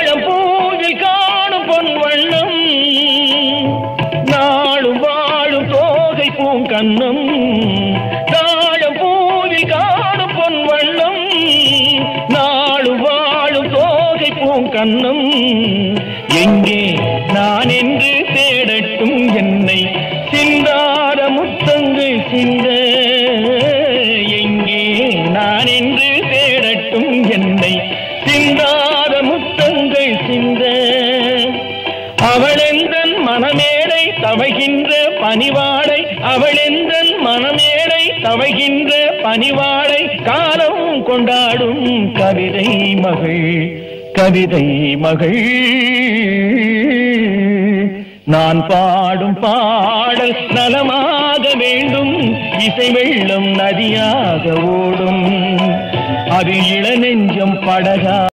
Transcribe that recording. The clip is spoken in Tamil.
தாழம்பூவில் காணும் பொன் வண்ணம் நாளும் வாழும் தோகை பூங்கண்ணம் தாழம்பூவில் காணும் பொன் வண்ணம் நாளும் வாழும் தோகை பூங்கண்ணம் எங்கே நான் என்று தேடட்டும் என்னை சிந்தாத முத்தங்கள் சிந்த எங்கே நான் என்று தேடட்டும் என்னை சிந்தாத முத்தங்கள் சிந்த அவளெந்தன் மனமேடை தவகின்ற பணிவாடை அவளெந்தன் மனமேடை தவகின்ற பணிவாடை காலம் கொண்டாடும் கவிதை மகள் கவிதை மகள் நான் பாடும் பாடல் நலமாக வேண்டும் இசை வெள்ளம் நதியாக ஓடும் அது இளநெஞ்சம் படகா